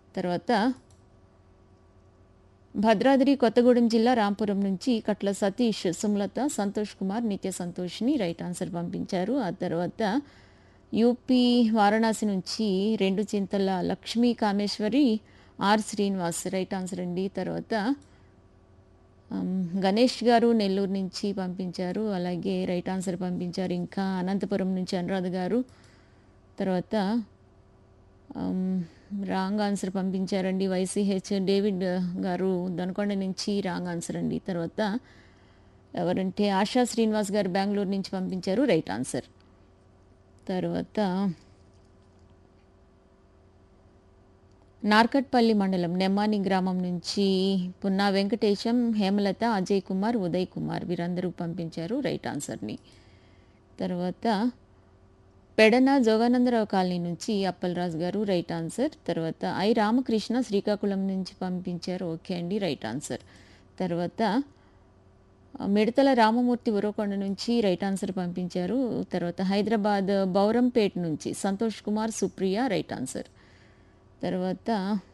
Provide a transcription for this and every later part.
తర్వాత భద్రాద్రి కొత్తగూడెం జిల్లా రాంపురం నుంచి కట్ల సతీష్ సుమలత సంతోష్ కుమార్ నిత్య సంతోష్ని రైట్ ఆన్సర్ పంపించారు ఆ తర్వాత యూపీ వారణాసి నుంచి రెండు Chintala Lakshmi Kameswari R Srinivas right answer అండి తర్వాత ఆమ్, గణేష్ గారు నెల్లూరు నుంచి పంపించారు అలాగే రైట్ ఆన్సర్ పంపించారు ఇంకా అనంతపురం నుంచి అనురాధ గారు తర్వాత ఆమ్, రాంగ్ ఆన్సర్ పంపించారండి వైసీహెచ్ డేవిడ్ గారు దొనకొండ నుంచి రాంగ్ ఆన్సర్ అండి తర్వాత ఎవరంటే ఆశా శ్రీనివాస్ గారు బెంగళూరు నుంచి పంపించారు రైట్ ఆన్సర్ తర్వాత నార్కట్పల్లి మండలం నెమ్మాని గ్రామం నుంచి పున్నా వెంకటేశం హేమలత అజయ్ కుమార్ ఉదయ్ కుమార్ వీరందరూ పంపించారు రైట్ ఆన్సర్ని తర్వాత పెడన జోగానందరావు కాలనీ నుంచి అప్పలరాజు గారు రైట్ ఆన్సర్ తర్వాత ఐ రామకృష్ణ శ్రీకాకుళం నుంచి పంపించారు ఓకే అండి రైట్ ఆన్సర్ తర్వాత మిడతల రామమూర్తి ఉరవకొండ నుంచి రైట్ ఆన్సర్ పంపించారు తర్వాత హైదరాబాద్ బౌరంపేట్ నుంచి సంతోష్ కుమార్ సుప్రియ రైట్ ఆన్సర్ తర్వాత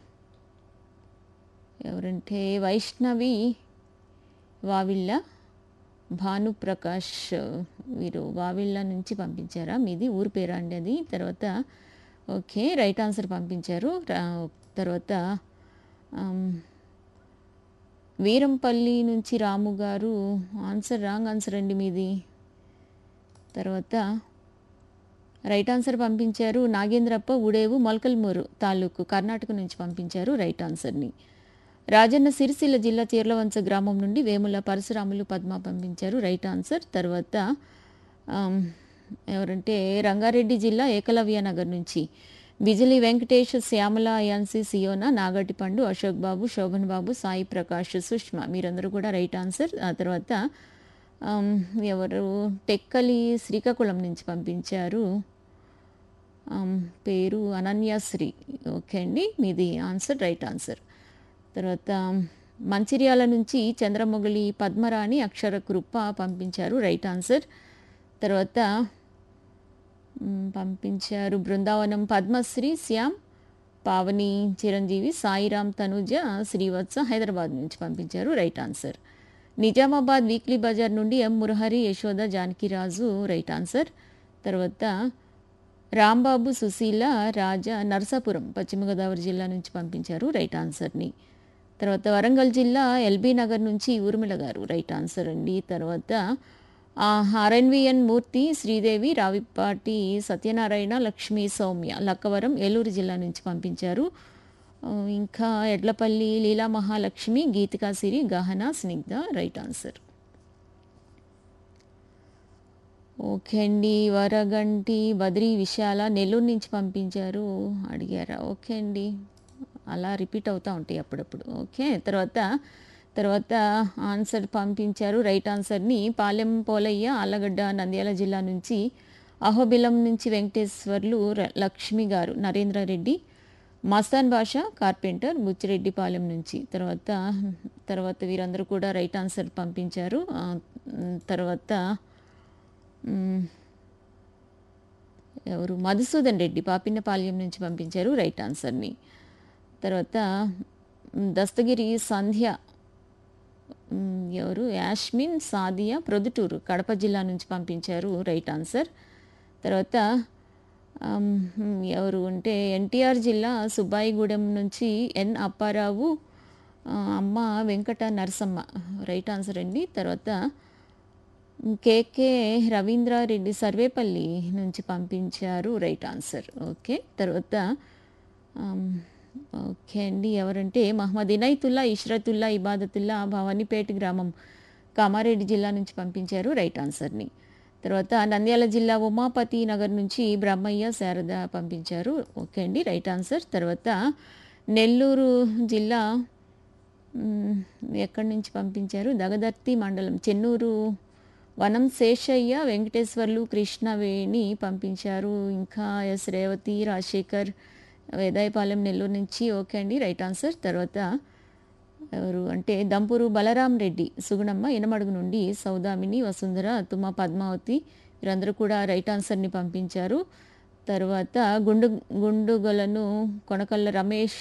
ఎవరంటే వైష్ణవి వావిళ్ళ భానుప్రకాష్ వీరు వావిళ్ళ నుంచి పంపించారా మీది ఊరు పేరా అండి అది తర్వాత ఓకే రైట్ ఆన్సర్ పంపించారు రా- తర్వాత ఆమ్, వీరంపల్లి నుంచి రాము గారు ఆన్సర్ రాంగ్ ఆన్సర్ అండి మీది తర్వాత రైట్ ఆన్సర్ పంపించారు నాగేంద్రప్ప ఉడేవు మొలకల్మూరు తాలూకు కర్ణాటక నుంచి పంపించారు రైట్ ఆన్సర్ని రాజన్న సిరిసిల్ల జిల్లా చీర్లవంచ గ్రామం నుండి వేముల పరశురాములు పద్మ పంపించారు రైట్ ఆన్సర్ తర్వాత ఆమ్, ఎవరంటే రంగారెడ్డి జిల్లా ఏకలవ్య నగర్ నుంచి బిజిలి వెంకటేష్ శ్యామల అయాన్సి సియోనా నాగటి పండు అశోక్ బాబు శోభన్ బాబు సాయి ప్రకాష్ సుష్మా మీరందరూ కూడా రైట్ ఆన్సర్ ఆ తర్వాత ఆమ్, ఎవరు టెక్కలి శ్రీకాకుళం నుంచి పంపించారు ఆమ్, పేరు అనన్యాశ్రీ ఓకే అండి మీది ఆన్సర్ రైట్ ఆన్సర్ తర్వాత మంచిర్యాల నుంచి చంద్రమొగలి పద్మరాణి అక్షర కృప పంపించారు రైట్ ఆన్సర్ తర్వాత మ్, పంపించారు బృందావనం పద్మశ్రీ శ్యామ్ పావని చిరంజీవి సాయిరామ్ తనుజ శ్రీవత్స హైదరాబాద్ నుంచి పంపించారు రైట్ ఆన్సర్ నిజామాబాద్ వీక్లీ బజార్ నుండి M Murahari Yashoda Janakiraju right answer తర్వాత రాంబాబు సుశీల రాజా నరసాపురం పశ్చిమ గోదావరి జిల్లా నుంచి పంపించారు రైట్ ఆన్సర్ని తర్వాత వరంగల్ జిల్లా ఎల్బీ నగర్ నుంచి ఊర్మిళ గారు రైట్ ఆన్సర్ అండి తర్వాత ఆ, ఆర్ఎన్విఎన్ మూర్తి శ్రీదేవి రావిపాటి సత్యనారాయణ లక్ష్మీ సౌమ్య లక్కవరం ఏలూరు జిల్లా నుంచి పంపించారు ఆ, ఇంకా Edlapalli Leela Mahalakshmi Geethika Siri Gahana Snigdha right answer okay అండి వరగంటి బద్రి విశాల నెల్లూరు నుంచి పంపించారు అడిగారా ఓకే అండి అలా రిపీట్ అవుతూ ఉంటాయి అప్పుడప్పుడు ఓకే తర్వాత తర్వాత ఆన్సర్ పంపించారు రైట్ ఆన్సర్ని పాలెం పోలయ్య ఆలగడ్డ నంద్యాల జిల్లా నుంచి అహోబిలం నుంచి వెంకటేశ్వర్లు ర- లక్ష్మి గారు నరేంద్ర రెడ్డి మస్తాన్ భాష కార్పెంటర్ బుచ్చిరెడ్డిపాలెం నుంచి తర్వాత తర్వాత వీరందరూ కూడా రైట్ ఆన్సర్ పంపించారు ఆ, తర్వాత మ్, ఎవరు మధుసూదన్ రెడ్డి పాపిన్నపాలెం నుంచి పంపించారు రైట్ ఆన్సర్ని తర్వాత మ్, దస్తగిరి సంధ్య మ్, ఎవరు యాష్మిన్ సాదియా ప్రొద్దుటూరు కడప జిల్లా నుంచి పంపించారు రైట్ ఆన్సర్ తర్వాత ఆమ్, మ్, ఎవరు అంటే ఎన్టీఆర్ జిల్లా సుబ్బాయిగూడెం నుంచి ఎన్ అప్పారావు ఆ, అమ్మ వెంకట నరసమ్మ రైట్ ఆన్సర్ అండి తర్వాత కేకే రవీంద్రారెడ్డి సర్వేపల్లి నుంచి పంపించారు రైట్ ఆన్సర్ ఓకే తర్వాత ఆమ్, ఓకే అండి ఎవరంటే మహమ్మద్ ఇనైతుల్లా ఇష్రతుల్లా ఇబాదతుల్లా భవానీపేట గ్రామం కామారెడ్డి జిల్లా నుంచి పంపించారు రైట్ ఆన్సర్ని తర్వాత నంద్యాల జిల్లా ఉమాపతి నగర్ నుంచి బ్రహ్మయ్య శారద పంపించారు ఓకే అండి రైట్ ఆన్సర్ తర్వాత నెల్లూరు జిల్లా మ్, ఎక్కడి నుంచి పంపించారు దగదర్తి మండలం చెన్నూరు వనం శేషయ్య వెంకటేశ్వర్లు కృష్ణవేణి పంపించారు ఇంకా ఎస్ రేవతి రాజశేఖర్ వేదాయపాలెం నెల్లూరు నుంచి ఓకే అండి రైట్ ఆన్సర్ తర్వాత ఎవరు అంటే దంపూరు బలరాం రెడ్డి సుగుణమ్మ ఇనమడుగు నుండి సౌదామిని వసుంధర తుమ్మ పద్మావతి వీరందరూ కూడా రైట్ ఆన్సర్ని పంపించారు తర్వాత గుండు గుండుగలను కొనకల్ల రమేష్